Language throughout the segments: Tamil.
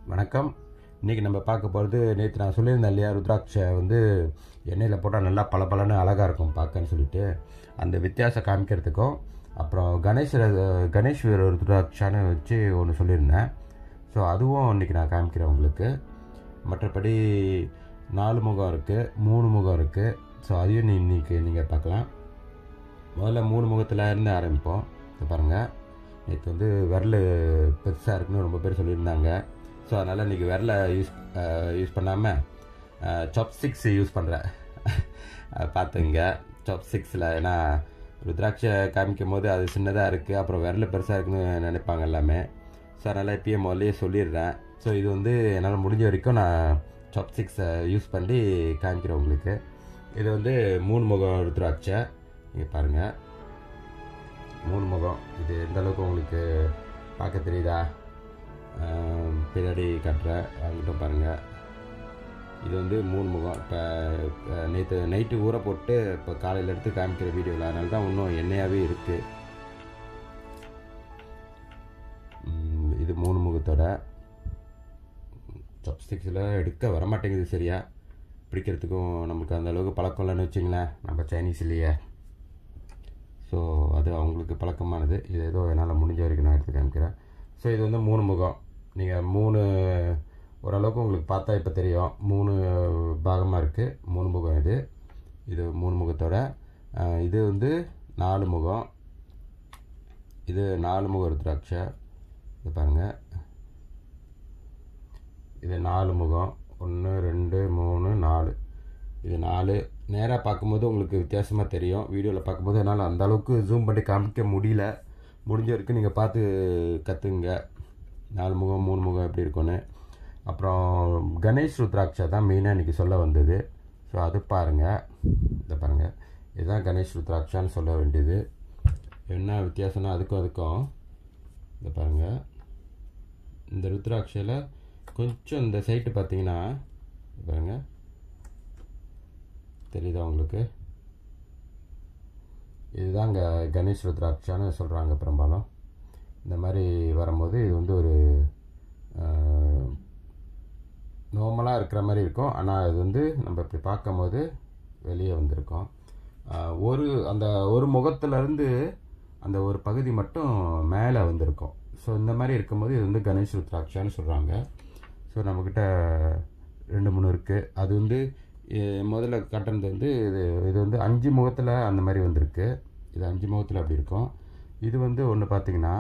வணக்கம் இன்றைக்கி நம்ம பார்க்க போகிறது நேற்று நான் சொல்லியிருந்தேன் இல்லையா ருத்ராட்சை வந்து எண்ணெயில் போட்டால் நல்லா பளபளன்னு அழகாக இருக்கும் பார்க்கன்னு சொல்லிட்டு அந்த வித்தியாசம் காமிக்கிறதுக்கும் அப்புறம் கணேஷ் கணேஷ் ருத்ராட்சான்னு வச்சு ஒன்று சொல்லியிருந்தேன் ஸோ அதுவும் இன்றைக்கி நான் காமிக்கிறேன் உங்களுக்கு மற்றபடி நாலு முகம் இருக்குது மூணு முகம் இருக்குது ஸோ அதையும் நீ இன்றைக்கி நீங்கள் பார்க்கலாம் முதல்ல மூணு முகத்தில் இருந்து ஆரம்பிப்போம் இப்போ பாருங்கள் நேற்று வந்து விரல் பெருசாக இருக்குன்னு ரொம்ப பேர் சொல்லியிருந்தாங்க ஸோ அதனால் இன்றைக்கி விரலை யூஸ் யூஸ் பண்ணாமல் சாப்ஸ்டிக்ஸ் யூஸ் பண்ணுறேன் பார்த்துங்க சாப்ஸ்டிக்ஸில் ஏன்னா ருத்ராட்சை காமிக்கும் போது அது சின்னதாக இருக்குது அப்புறம் விரல் பெருசாக இருக்குன்னு நினைப்பாங்க எல்லாமே ஸோ அதனால் இப்பயே முதல்லயே சொல்லிடுறேன் ஸோ இது வந்து என்னால் முடிஞ்ச வரைக்கும் நான் சாப்ஸ்டிக்ஸை யூஸ் பண்ணி காமிக்கிறேன் உங்களுக்கு இது வந்து மூணு முகம் ருத்ராட்சை நீங்கள் பாருங்கள் மூணு முகம் இது எந்த அளவுக்கு உங்களுக்கு பார்க்க தெரியுதா ஆம், பின்னாடி கட்டுறேன் அங்கிட்டும் பாருங்கள் இது வந்து மூணு முகம் இப்போ நேற்று நைட்டு ஊற போட்டு இப்போ காலையில் எடுத்து காமிக்கிற வீடியோவில் அதனால தான் இன்னும் எண்ணெயாகவே இருக்குது இது மூணு முகத்தோட சாப்ஸ்டிக்ஸில் எடுக்க வரமாட்டேங்குது சரியா பிடிக்கிறதுக்கும் நமக்கு அந்த அளவுக்கு பழக்கம் இல்லைன்னு வச்சுங்களேன் நம்ம சைனீஸ் இல்லையே ஸோ அது அவங்களுக்கு பழக்கமானது இது ஏதோ என்னால் முடிஞ்ச வரைக்கும் நான் எடுத்து காமிக்கிறேன் ஸோ இது வந்து மூணு முகம் நீங்கள் மூணு ஓரளவுக்கு உங்களுக்கு பார்த்தா இப்போ தெரியும் மூணு பாகமாக இருக்குது மூணு முகம் இது இது மூணு முகத்தோட அஹ், இது வந்து நாலு முகம் இது நாலு முக ருத்ராட்சை இது பாருங்கள் இது நாலு முகம் ஒன்று ரெண்டு மூணு நாலு இது நாலு நேராக பார்க்கும்போது உங்களுக்கு வித்தியாசமாக தெரியும் வீடியோவில் பார்க்கும்போது என்னால் அந்த அளவுக்கு ஜூம் பண்ணி காமிக்க முடியல முடிஞ்ச வரைக்கும் நீங்கள் பார்த்து கற்றுங்க நாலு முகம் மூணு முகம் எப்படி இருக்கும்னு அப்புறம் கணேஷ் ருத்ராட்சா தான் மெயினாக இன்றைக்கி சொல்ல வந்தது ஸோ அது பாருங்கள் இதை பாருங்கள் இதுதான் கணேஷ் ருத்ராட்சான்னு சொல்ல வேண்டியது என்ன வித்தியாசம்னா அதுக்கும் அதுக்கும் இதை பாருங்கள் இந்த ருத்ராட்சையில் கொஞ்சம் இந்த சைட்டு பார்த்தீங்கன்னா இதை பாருங்க தெரியுதா உங்களுக்கு இதுதான் க கணேஷ் ருத்ராட்சான்னு சொல்கிறாங்க பெரும்பாலும் இந்த மாதிரி வரும்போது இது வந்து ஒரு நார்மலாக இருக்கிற மாதிரி இருக்கும் ஆனால் இது வந்து நம்ம இப்படி பார்க்கும்போது வெளியே வந்திருக்கும் ஆஹ், ஒரு அந்த ஒரு முகத்துலேருந்து அந்த ஒரு பகுதி மட்டும் மேலே வந்திருக்கும் ஸோ இந்த மாதிரி இருக்கும்போது இது வந்து கணேஷ் ருத்ராட்சான்னு சொல்கிறாங்க ஸோ நம்மக்கிட்ட ரெண்டு மூணு இருக்குது அது வந்து எ- முதல்ல கட்டினது வந்து இது இது வந்து அஞ்சு முகத்தில் அந்த மாதிரி வந்திருக்கு இது அஞ்சு முகத்தில் அப்படி இருக்கும் இது வந்து ஒன்று பார்த்தீங்கன்னா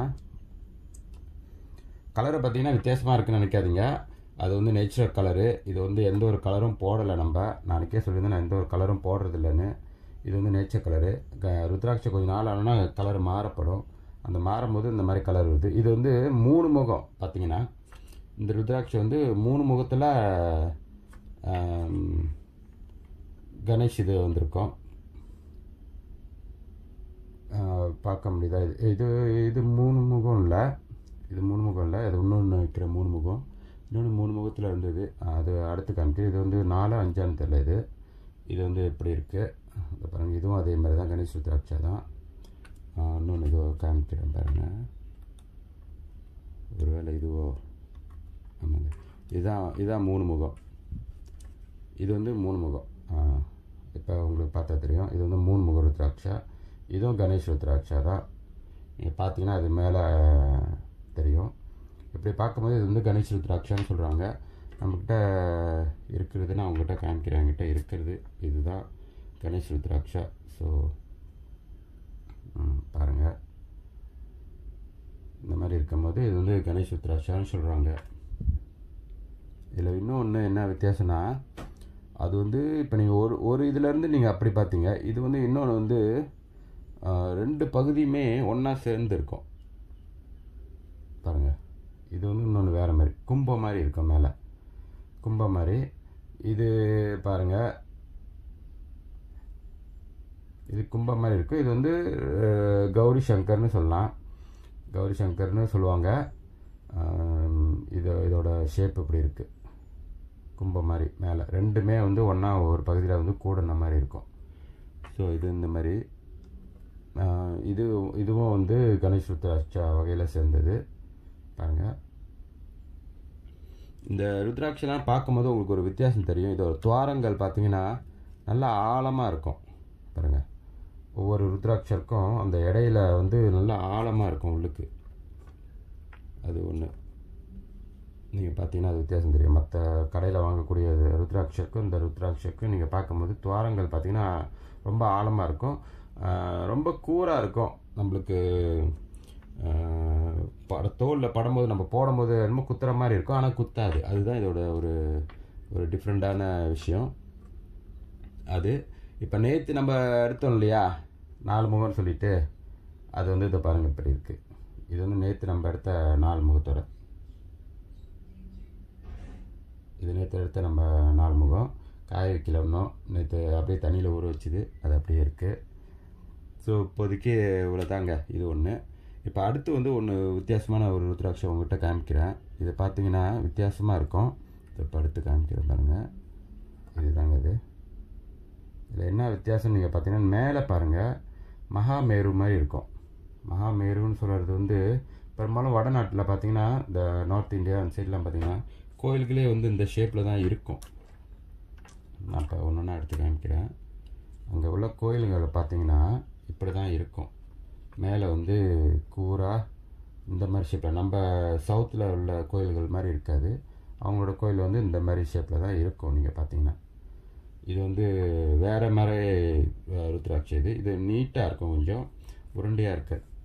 கலரை பார்த்தீங்கன்னா வித்தியாசமாக இருக்குன்னு நினைக்காதீங்க அது வந்து நேச்சுரல் கலரு இது வந்து எந்த ஒரு கலரும் போடலை நம்ம நாளைக்கே சொல்லியிருந்தேன் நான் எந்த ஒரு கலரும் போடுறதில்லைன்னு இது வந்து நேச்சர் கலரு க ருத்ராட்சை கொஞ்சம் நாள் ஆனோன்னா கலர் மாறப்படும் அந்த மாறும்போது இந்த மாதிரி கலர் வருது இது வந்து மூணு முகம் பார்த்தீங்கன்னா இந்த ருத்ராட்சை வந்து மூணு முகத்தில் கணேஷ் இது வந்திருக்கும் ஆஹ் பார்க்க முடியுதா இது இது இது மூணு முகம் இல்லை இது மூணு முகம் இல்லை அது இன்னொன்று வைக்கிற மூணு முகம் இன்னொன்று மூணு முகத்தில் இருந்தது அது அடுத்து காமிக்கிறேன் இது வந்து நாலு அஞ்சான்னு தெரியல இது இது வந்து எப்படி இருக்குது இந்த பாருங்கள் இதுவும் அதே மாதிரி தான் கணேஷ் ருத்ராட்சா தான் இன்னொன்று இதோ காமிக்கிறேன் பாருங்கள் ஒருவேளை இதுவோ ஆமாங்க இதுதான் இதுதான் மூணு முகம் இது வந்து மூணு முகம் இப்போ உங்களுக்கு பார்த்தா தெரியும் இது வந்து மூணு முக ருத்ராட்சா இதுவும் கணேஷ் ருத்ராட்சா தான் நீங்கள் பார்த்தீங்கன்னா அது மேலே தெரியும் இப்படி பார்க்கும்போது இது வந்து கணேஷ் ருத்ராட்சான்னு சொல்கிறாங்க நம்மக்கிட்ட இருக்கிறது நான் உங்ககிட்ட காமிக்கிறேன் என்கிட்ட இருக்கிறது இதுதான் கணேஷ் ருத்ராட்சா ஸோ பாருங்கள் இந்த மாதிரி இருக்கும்போது இது வந்து கணேஷ் ருத்ராட்சான்னு சொல்கிறாங்க இதில் இன்னொன்று என்ன வித்தியாசம்னா அது வந்து இப்போ நீங்கள் ஒரு ஒரு இதுலேருந்து நீங்கள் அப்படி பார்த்தீங்க இது வந்து இன்னொன்று வந்து ஆஹ், ரெண்டு பகுதியுமே ஒன்றா சேர்ந்து இருக்கும் பாருங்கள் இது வந்து இன்னொன்று வேறு மாதிரி கும்பம் மாதிரி இருக்கும் மேலே கும்பம் மாதிரி இது பாருங்கள் இது கும்பம் மாதிரி இருக்கும் இது வந்து அஹ், கௌரி சங்கர்னு சொல்லலாம் கௌரி சங்கர்னு சொல்லுவாங்க ஆம், இது இதோட ஷேப் இப்படி இருக்குது கும்பம் மாதிரி மேலே ரெண்டுமே வந்து ஒன்றா ஒரு பகுதியில் வந்து கூடின மாதிரி இருக்கும் ஸோ இது இந்த மாதிரி ஆஹ், இது இதுவும் வந்து கணேஷ் ருத்ராட்சா வகையில் சேர்ந்தது பாருங்கள் இந்த ருத்ராட்செல்லாம் பார்க்கும்போது உங்களுக்கு ஒரு வித்தியாசம் தெரியும் இதோட துவாரங்கள் பார்த்தீங்கன்னா நல்லா ஆழமாக இருக்கும் பாருங்கள் ஒவ்வொரு ருத்ராட்சருக்கும் அந்த இடையில வந்து நல்லா ஆழமாக இருக்கும் உள்ளுக்கு அது ஒன்று நீங்கள் பார்த்தீங்கன்னா அது வித்தியாசம் தெரியும் மற்ற கடையில் வாங்கக்கூடிய ருத்ராட்சருக்கும் இந்த ருத்ராட்சருக்கும் நீங்கள் பார்க்கும்போது துவாரங்கள் பார்த்தீங்கன்னா ரொம்ப ஆழமாக இருக்கும் ஆஹ் ரொம்ப கூராக இருக்கும் நம்மளுக்கு ஆஹ் பட தோலில் படும்போது நம்ம போடும்போது ரொம்ப குத்துற மாதிரி இருக்கும் ஆனால் குத்தாது அதுதான் இதோட ஒரு ஒரு டிஃப்ரெண்ட்டான விஷயம் அது இப்போ நேற்று நம்ம எடுத்தோம் இல்லையா நாலு முகம்னு சொல்லிட்டு அது வந்து இதை பாருங்கள் இப்படி இருக்குது இது வந்து நேற்று நம்ம எடுத்த நாலு முகத்தோட இது நேற்று எடுத்த நம்ம நாலு முகம் காய வைக்கல இன்னும் நேற்று அப்படியே தண்ணியில் ஊற வச்சுது அது அப்படியே இருக்குது ஸோ இப்போதைக்கு இவ்வளோதாங்க இது ஒன்று இப்போ அடுத்து வந்து ஒன்று வித்தியாசமான ஒரு ருத்ராட்சம் உங்கள்கிட்ட காமிக்கிறேன் இதை பார்த்தீங்கன்னா வித்தியாசமாக இருக்கும் இதை இப்போ அடுத்து காமிக்கிறேன் பாருங்கள் இதுதாங்க இது இதில் என்ன வித்தியாசம் நீங்கள் பார்த்தீங்கன்னா மேலே பாருங்கள் மகாமேரு மாதிரி இருக்கும் மகாமேருன்னு சொல்கிறது வந்து பெரும்பாலும் வடநாட்டில் பார்த்தீங்கன்னா இந்த நார்த் இந்தியா அந்த சைட்லாம் பார்த்தீங்கன்னா கோயில்களே வந்து இந்த ஷேப்பில் தான் இருக்கும் நான் இப்போ ஒன்று ஒன்றா எடுத்து காமிக்கிறேன் அங்கே உள்ள கோயில்களை பார்த்தீங்கன்னா இப்படி தான் இருக்கும் மேலே வந்து கூரா இந்த மாதிரி ஷேப்பில் நம்ம சவுத்தில் உள்ள கோயில்கள் மாதிரி இருக்காது அவங்களோட கோயில் வந்து இந்த மாதிரி ஷேப்பில் தான் இருக்கும் நீங்கள் பார்த்தீங்கன்னா இது வந்து வேறு மாதிரி அஹ், ருத்ராட்சம் இது இது நீட்டாக இருக்கும் கொஞ்சம் உருண்டையாக இருக்குது